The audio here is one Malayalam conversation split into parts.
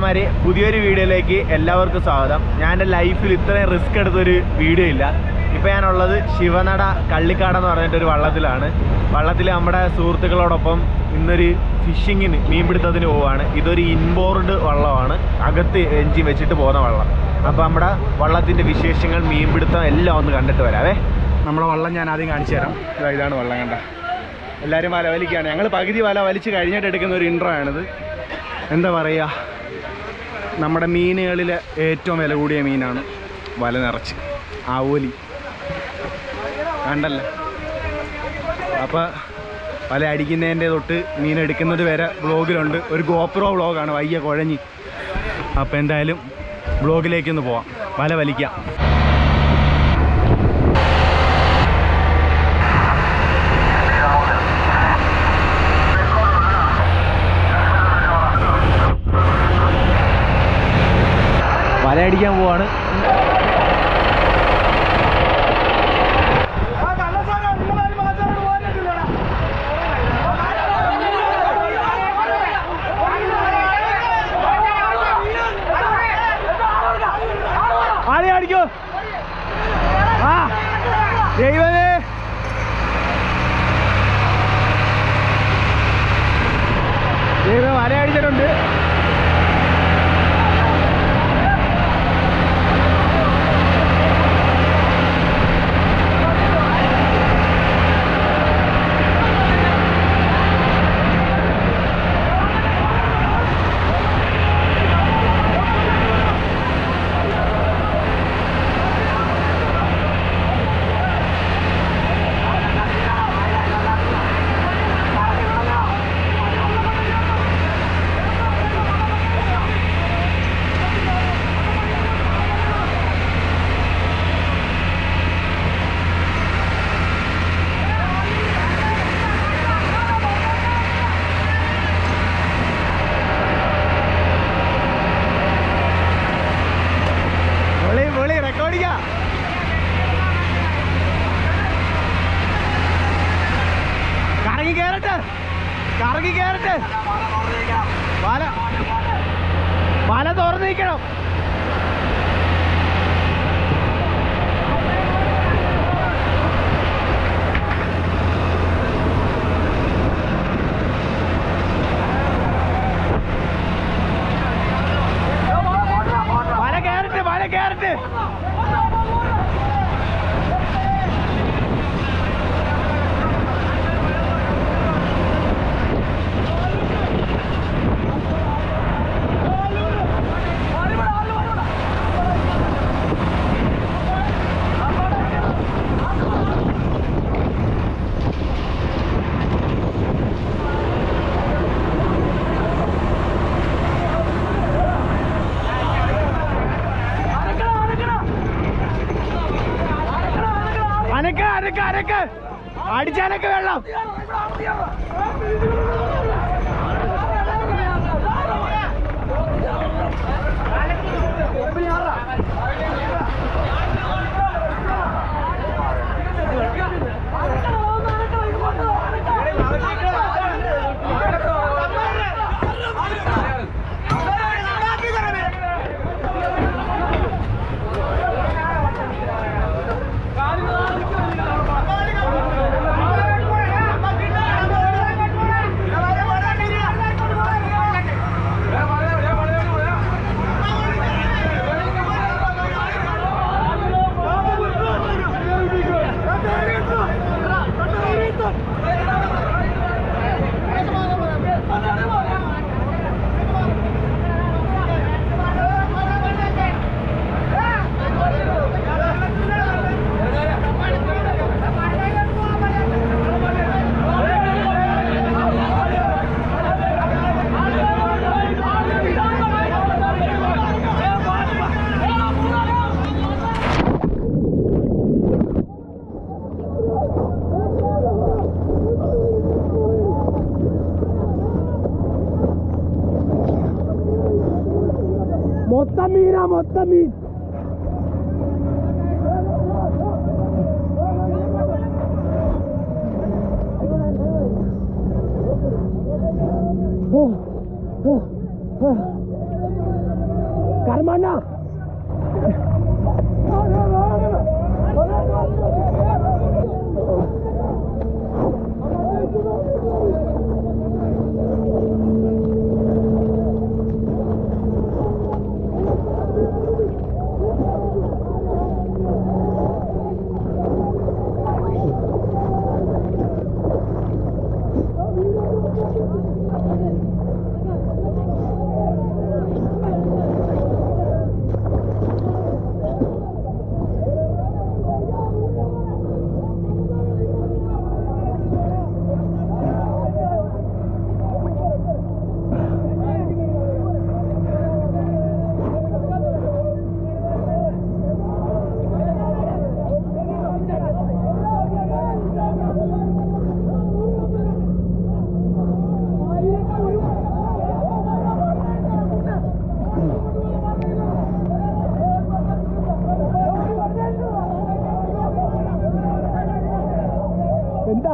ചേട്ടന്മാരെ പുതിയൊരു വീഡിയോയിലേക്ക് എല്ലാവർക്കും സ്വാഗതം ഞാൻ എൻ്റെ ലൈഫിൽ ഇത്രയും റിസ്ക് എടുത്തൊരു വീഡിയോ ഇല്ല ഇപ്പോൾ ഞാനുള്ളത് ശിവനട കള്ളിക്കാട് എന്ന് പറഞ്ഞിട്ടൊരു വള്ളത്തിലാണ് വള്ളത്തിൽ നമ്മുടെ സുഹൃത്തുക്കളോടൊപ്പം ഇന്നൊരു ഫിഷിങ്ങിന് മീൻപിടുത്തത്തിന് പോവാണ് ഇതൊരു ഇൻബോർഡ് വള്ളമാണ് അകത്ത് എഞ്ചിൻ വെച്ചിട്ട് പോകുന്ന വള്ളം അപ്പോൾ നമ്മുടെ വള്ളത്തിൻ്റെ വിശേഷങ്ങൾ മീൻപിടുത്തം എല്ലാം ഒന്ന് കണ്ടിട്ട് വരാവേ നമ്മുടെ വള്ളം ഞാൻ ആദ്യം കാണിച്ചു തരാം ഇതാ ഇതാണ് വള്ളം കണ്ട എല്ലാവരും വല വലിക്കുകയാണ് ഞങ്ങൾ പകുതി വല വലിച്ച് കഴിഞ്ഞിട്ട് എടുക്കുന്ന ഒരു ഇൻട്രോ ആണിത് എന്താ പറയുക നമ്മുടെ മീനുകളിൽ ഏറ്റവും വില കൂടിയ മീനാണ് വല നിറച്ച് ആവോലി കണ്ടല്ലോ അപ്പോൾ വല അടിക്കുന്നതിൻ്റെ തൊട്ട് മീൻ എടുക്കുന്നത് വരെ വ്ളോഗിലുണ്ട് ഒരു ഗോപ്രോ വ്ളോഗാണ് വയ്യ കുഴഞ്ഞ് അപ്പോൾ എന്തായാലും വ്ളോഗിലേക്കൊന്ന് പോവാം വല വലിക്കാം വല അടിക്കാൻ പോവാണ് ആളെ അടിക്കോ ആ ദൈവമേ ദൈവം വല അടിച്ചിട്ടുണ്ട് പൊളി പൊളി റെക്കോർഡിങ്ങാ കറങ്ങി കേറട്ടെ കറങ്ങി കേറട്ടെ വല വല തുറന്നിരിക്കണം വല കേറട്ടെ വല കേറട്ടെ അനക്ക അനക്ക അനക്ക് അടിച്ചാനൊക്കെ വെള്ളം മൊത്തം മീനാ മൊത്തം മീൻ ഓ, ഓ, ഓ. എന്താ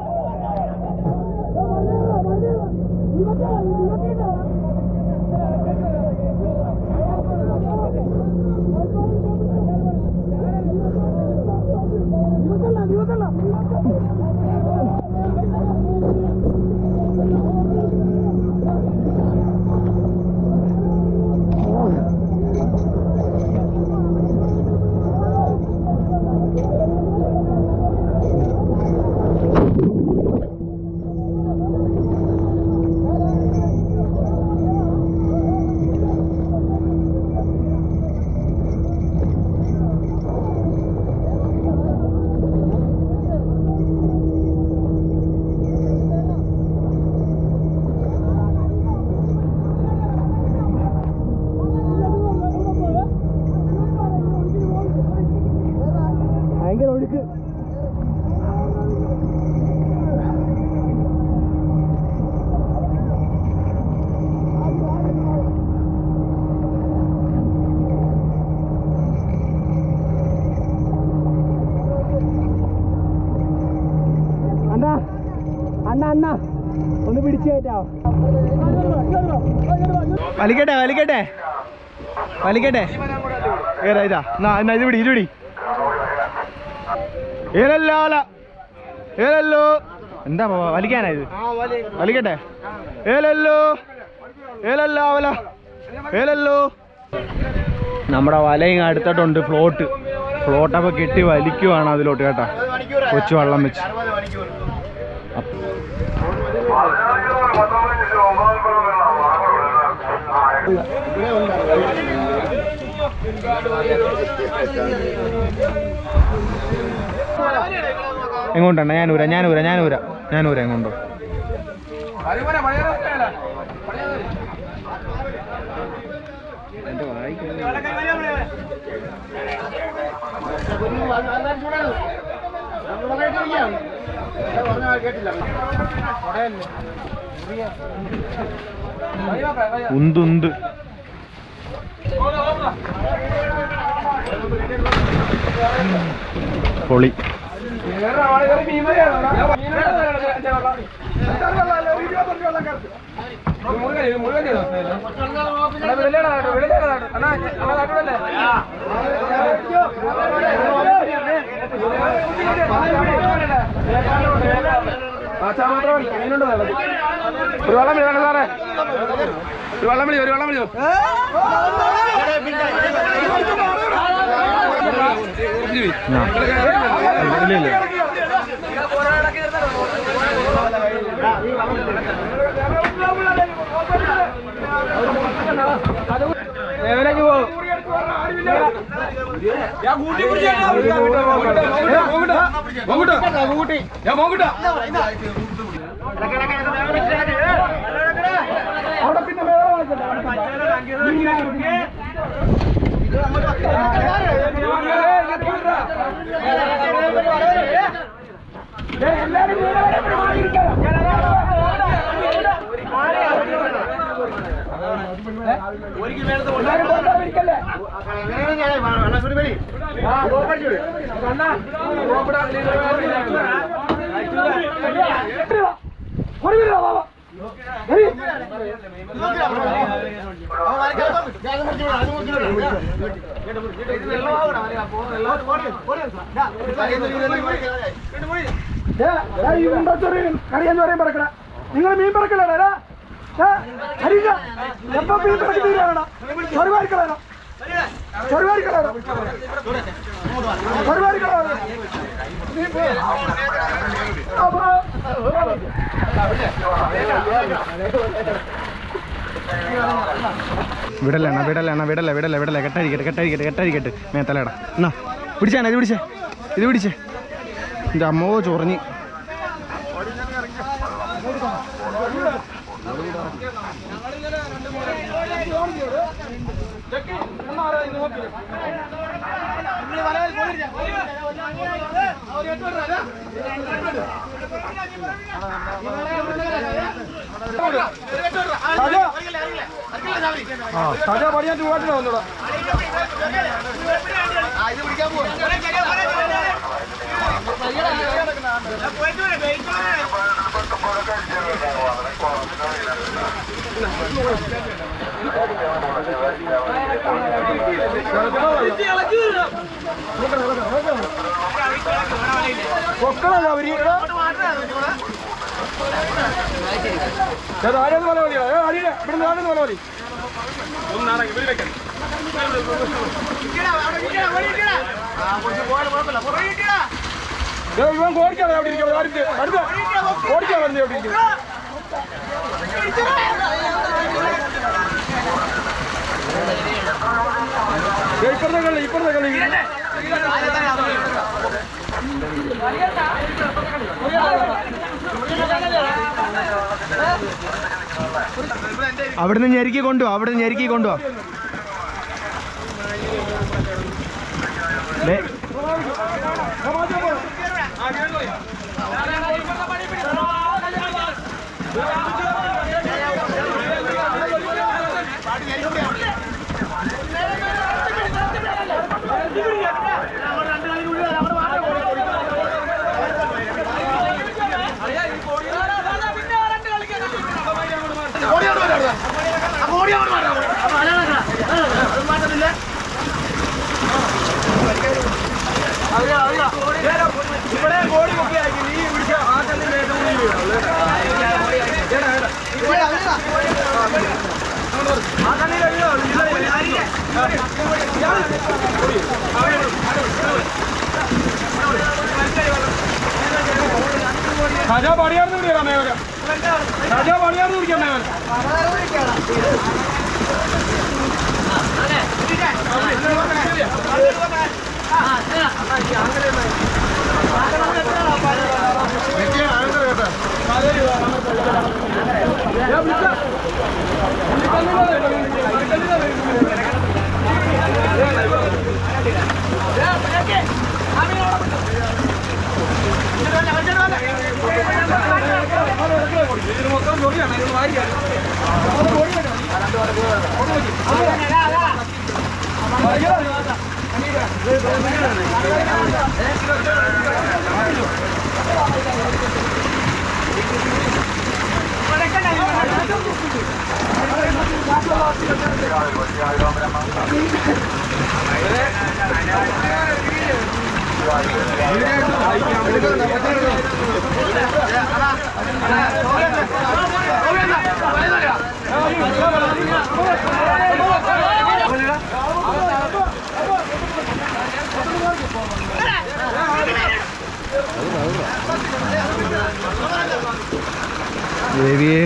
ഭയങ്കര ഒഴുക്ക് അണ്ണാ അണ്ണ അണ്ണ ഒന്ന് പിടിച്ചു കയറ്റാവോ വലിക്കട്ടെ വലിക്കട്ടെ വലിക്കട്ടെ ഏതാ ഇതാ എന്നാ എന്നാ ഇത് പിടി ഇത് പിടി ഏലല്ലോ ഏലല്ലോ എന്താ പാപ്പ, വലിക്കാനാ ഇത് വലിക്കട്ടെ ഏലല്ലോ ഏലല്ലോ വല ഏലല്ലോ നമ്മുടെ വലയും അടുത്തോട്ടുണ്ട് ഫ്ലോട്ട് ഫ്ലോട്ടൊക്കെ കെട്ടി വലിക്കുവാണ് അതിലോട്ട് കേട്ടാ കൊച്ചു വെള്ളം വെച്ച് എങ്ങോട്ടാണ് ഞാനൂര ഞാനൂര ഞാനൂര ഞാനൂര എങ്ങോട്ടോ ഉന്തുന്ത് പൊളി ഒരു വെള്ളം വിളി സാറേ ഒരു വെള്ളം വിളി ഒരു വെള്ളം വിളിയോ ആ. ഇല്ല ഇല്ല എവിടേക്ക് പോകും കറിയാന്ന് പറയാൻ പറക്കട നിങ്ങൾ മീൻ പറക്കലടാ ഹരിക എപ്പോ മീൻ പറക്കി തീരാണോ ചെറുപാരി കളയണം ചെറുപാരി കളയണം ചെറുപാരി കളയണം വിടലണ്ണ വിടലണ്ണ വിടല വിടല വിടല കെട്ടരിക്കട്ടെ കെട്ടരിക്കട്ടെ കെട്ടരിക്കട്ടെ മേത്തലടാ എന്നാ പിടിച്ചാണ് ഇത് പിടിച്ചേ ഇത് പിടിച്ചേ എൻ്റെ അമ്മോ ചൊറഞ്ഞ് സജാ പണിയാൻ ചൂടാട്ടിന് വന്നോടാ ആ ഇത് പിടിക്കാൻ പോവാ പൊക്കളല്ല അവര് ആരെന്ന് പോലെ മതിയോ ഏ അടിയില്ല ഇവിടുന്ന് ആരെന്ന് പോലെ മതി ദേ, ഇവൻ ഓടിക്കാതെ അവിടെ ഇരിക്കും അടുത്ത് അടുത്ത് ഓടിക്കാതെ അവിടെ ഇരിക്കും ദേ, ഇപ്പുറത്തെ കളി ഇപ്പുറത്തെ കളി അവിടുന്ന് ഞെരുക്കി കൊണ്ടുപോ അവിടുന്ന് ഞെരുക്കി കൊണ്ടുപോ ദേ, രാജാ പണിയാർന്ന് പിടിക്കാം മേവന രാജാ പണിയാർന്ന് പിടിക്കാം മേവന ദേവിയേ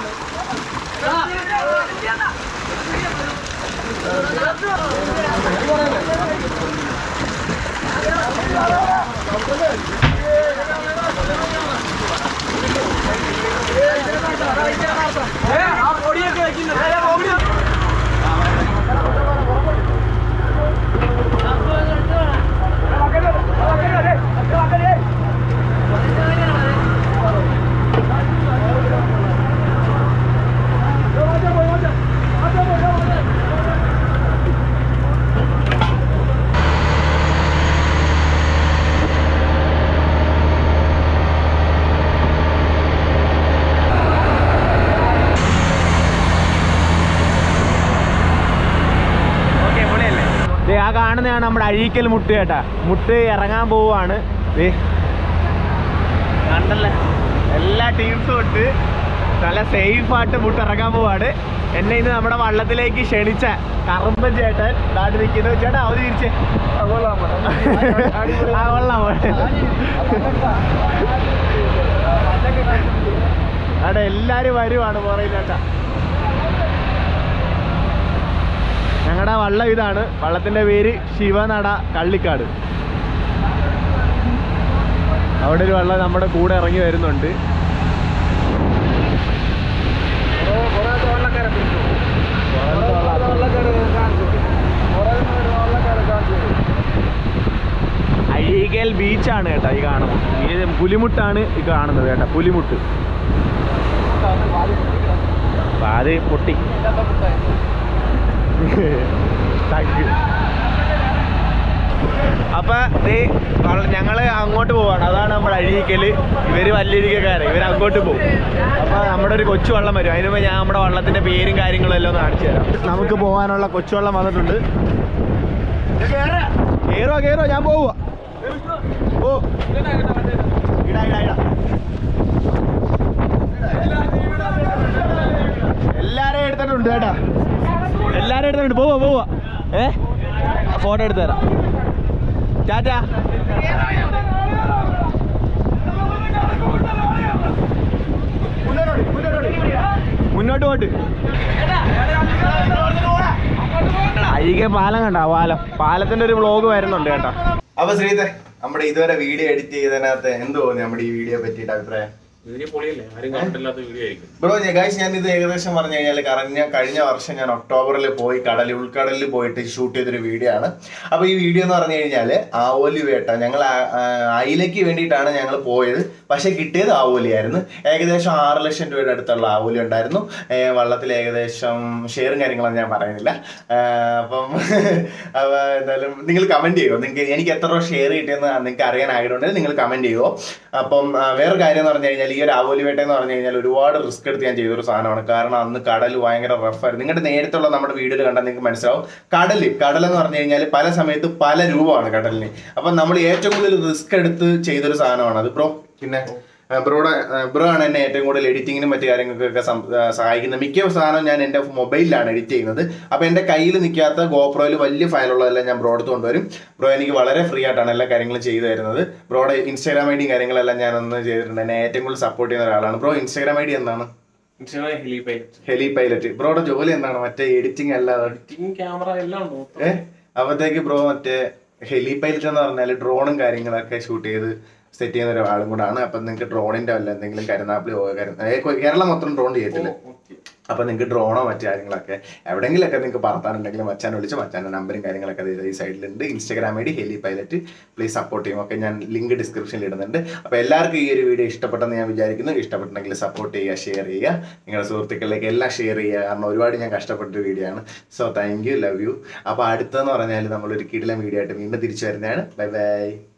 ദേ, ആ കാണുന്നതാണ് നമ്മുടെ അഴീക്കൽ മുട്ട് കേട്ടാ മുട്ട് ഇറങ്ങാൻ പോവാണ് ദേ. കണ്ടല്ലേ എല്ലാ ടീംസും ഉണ്ട് നല്ല സേഫ് ആയിട്ട് മുട്ട് ഇറങ്ങാൻ പോവാണ് എന്നെ ഇന്ന് നമ്മുടെ വള്ളത്തിലേക്ക് ക്ഷണിച്ച കറുമ്പൻ ചേട്ടൻ നാട്ടിൽ നിൽക്കുന്നു ചേട്ടാ അവധി തിരിച്ചേ ആ കൊള്ളാം അവിടെ എല്ലാരും വരുവാണ് പുറയിലേട്ടാ ഞങ്ങളുടെ വള്ളം ഇതാണ് വള്ളത്തിന്റെ പേര് ശിവനട കള്ളിക്കാട് അവിടെ ഒരു വള്ളം നമ്മുടെ കൂടെ ഇറങ്ങി വരുന്നുണ്ട് അഴീകൽ ബീച്ചാണ് കേട്ടോ ഈ കാണുന്നത് ഈ പുലിമുട്ടാണ് ഈ കാണുന്നത് കേട്ടോ പുലിമുട്ട് അപ്പൊ അത് പൊട്ടി താങ്ക് യു അപ്പൊ ദേ വള- ഞങ്ങള് അങ്ങോട്ട് പോവാണ് അതാണ് നമ്മുടെ അഴീക്കല് ഇവര് വല്ലിരിക്കാര് ഇവര് അങ്ങോട്ട് പോകും അപ്പൊ നമ്മുടെ ഒരു കൊച്ചു വള്ളം വരും അതിന് മുമ്പ് ഞാൻ നമ്മുടെ വള്ളത്തിന്റെ പേരും കാര്യങ്ങളും എല്ലാം ഒന്ന് കാണിച്ചു തരാം നമുക്ക് പോകാനുള്ള കൊച്ചു വള്ളം വന്നിട്ടുണ്ട് കേറോ കേറോ ഞാൻ പോവുക ഓ ഫോട്ടോ എടുത്തു തരാം ടാറ്റാ മുന്നോട്ട് പോട്ട് അഴികെ പാലം കണ്ട പാലം പാലത്തിന്റെ ഒരു വ്ളോഗ് വരുന്നുണ്ട് കേട്ടോ അപ്പൊ ശ്രീത്തെ നമ്മുടെ ഇതുവരെ വീഡിയോ എഡിറ്റ് ചെയ്തതിനകത്ത് എന്ത് തോന്നി നമ്മുടെ ഈ വീഡിയോ പറ്റിയിട്ട് അഭിപ്രായം വീഡിയോ പൊളിയല്ലേ ആരും കണ്ടിട്ടില്ലാത്ത വീഡിയോ ആയിരിക്കും ബ്രോ ഗൈസ് ഞാൻ ഇത് ഏകദേശം പറഞ്ഞു കഴിഞ്ഞാൽ കഴിഞ്ഞ കഴിഞ്ഞ വർഷം ഞാൻ ഒക്ടോബറിൽ പോയി കടലിൽ ഉൾക്കടലിൽ പോയിട്ട് ഷൂട്ട് ചെയ്തൊരു വീഡിയോ ആണ് അപ്പൊ ഈ വീഡിയോ എന്ന് പറഞ്ഞു കഴിഞ്ഞാൽ ആവോലി വേട്ട ഞങ്ങൾ ആ- ആ, അയിലയ്ക്ക് വേണ്ടിയിട്ടാണ് ഞങ്ങൾ പോയത് പക്ഷെ കിട്ടിയത് ആവോലിയായിരുന്നു ഏകദേശം ആറ് ലക്ഷം രൂപയുടെ അടുത്തുള്ള ആവോലി ഉണ്ടായിരുന്നു ഏ, വള്ളത്തിൽ ഏകദേശം ഷെയറും കാര്യങ്ങളൊന്നും ഞാൻ പറയുന്നില്ല ആ, അപ്പം അപ്പൊ എന്തായാലും നിങ്ങൾ കമന്റ് ചെയ്യുമോ നിങ്ങൾക്ക് എനിക്ക് എത്ര രൂപ ഷെയർ കിട്ടിയെന്ന് നിങ്ങൾക്ക് അറിയാൻ ആഗ്രഹമുണ്ടെങ്കിൽ നിങ്ങൾ കമന്റ് ചെയ്യുമോ അപ്പം ആ, വേറെ കാര്യം എന്ന് പറഞ്ഞു കഴിഞ്ഞാൽ ഈ ഒരു ആവോലി വേട്ട എന്ന് പറഞ്ഞു കഴിഞ്ഞാൽ ഒരുപാട് റിസ്ക് എടുത്ത് ഞാൻ ചെയ്തൊരു സാധനമാണ് കാരണം അന്ന് കടൽ ഭയങ്കര റഫായിരുന്നു നിങ്ങളുടെ നേരത്തുള്ള നമ്മുടെ വീഡിയോയിൽ കണ്ടാൽ നിങ്ങൾക്ക് മനസ്സിലാവും കടൽ കടൽ എന്ന് പറഞ്ഞു കഴിഞ്ഞാൽ പല സമയത്ത് പല രൂപമാണ് കടലിന് അപ്പം നമ്മൾ ഏറ്റവും കൂടുതൽ റിസ്ക് എടുത്ത് ചെയ്തൊരു സാധനമാണ് അത് ബ്രോ പിന്നെ ബ്രോയുടെ ബ്രോ ആണ് എന്നെ ഏറ്റവും കൂടുതൽ എഡിറ്റിങ്ങിനും മറ്റു കാര്യങ്ങൾക്കൊക്കെ സം- ആ, സഹായിക്കുന്നത് മിക്ക സാധനവും ഞാൻ എൻ്റെ മൊബൈലിലാണ് എഡിറ്റ് ചെയ്യുന്നത് അപ്പോൾ എൻ്റെ കയ്യിൽ നിൽക്കാത്ത ഗോപ്രോയിൽ വലിയ ഫയലുള്ളതെല്ലാം ഞാൻ ബ്രോ അടുത്ത് കൊണ്ടുവരും ബ്രോ എനിക്ക് വളരെ ഫ്രീ ആയിട്ടാണ് എല്ലാ കാര്യങ്ങളും ചെയ്തു തരുന്നത് ബ്രോയുടെ ഇൻസ്റ്റാഗ്രാം ഐ ഡി കാര്യങ്ങളെല്ലാം ഞാൻ ഒന്ന് ചെയ്തിട്ടുണ്ട് എന്നെ ഏറ്റവും കൂടുതൽ സപ്പോർട്ട് ചെയ്യുന്ന ഒരാളാണ് ബ്രോ ഇൻസ്റ്റാഗ്രാം ഐ ഡി എന്താണ് Instagram heli pilot heli pilot ബ്രോയുടെ ജോലി എന്താണ് മറ്റേ എഡിറ്റിംഗ് അല്ലാതെ എഡിറ്റിംഗ് ക്യാമറ എല്ലാം ഉണ്ട് മൊത്തം. ഏഹ് അപ്പത്തേക്ക് ബ്രോ മറ്റേ ഹെലി പൈലറ്റ് എന്ന് പറഞ്ഞാൽ ഡ്രോണും കാര്യങ്ങളൊക്കെ ഷൂട്ട് ചെയ്ത് സെറ്റ് ചെയ്യുന്ന ഒരാളും കൂടാണ് അപ്പൊ നിങ്ങൾക്ക് ഡ്രോണിന്റെ വല്ല എന്തെങ്കിലും കരുനാപ്പിളി കേരളം മൊത്തം ഡ്രോൺ ചെയ്യത്തില്ല ഓക്കേ. അപ്പൊ നിങ്ങൾക്ക് ഡ്രോണോ മറ്റു കാര്യങ്ങളൊക്കെ എവിടെയെങ്കിലൊക്കെ നിങ്ങൾക്ക് പറത്താനുണ്ടെങ്കിൽ മച്ചാൻ വിളിച്ച് മച്ചാൻ്റെ നമ്പറും കാര്യങ്ങളൊക്കെ ദേ ഈ സൈഡിലുണ്ട് Instagram I D heli pilot please support ചെയ്യും ഒക്കെ ഞാൻ ലിങ്ക് ഡിസ്ക്രിപ്ഷനിൽ ഇടുന്നുണ്ട് അപ്പൊ എല്ലാവർക്കും ഈ ഒരു വീഡിയോ ഇഷ്ടപ്പെട്ടെന്ന് ഞാൻ വിചാരിക്കുന്നു ഇഷ്ടപ്പെട്ടെങ്കിൽ സപ്പോർട്ട് ചെയ്യുക ഷെയർ ചെയ്യുക നിങ്ങളുടെ സുഹൃത്തുക്കളിലേക്ക് എല്ലാം ഷെയർ ചെയ്യുക കാരണം ഒരുപാട് ഞാൻ കഷ്ടപ്പെട്ടൊരു വീഡിയോ ആണ് so thank you love you അപ്പൊ അടുത്തെന്ന് പറഞ്ഞാൽ നമ്മളൊരു കിടിലം വീഡിയോ ആയിട്ട് വീണ്ടും തിരിച്ചു വരുന്നതാണ് ബൈ ബൈ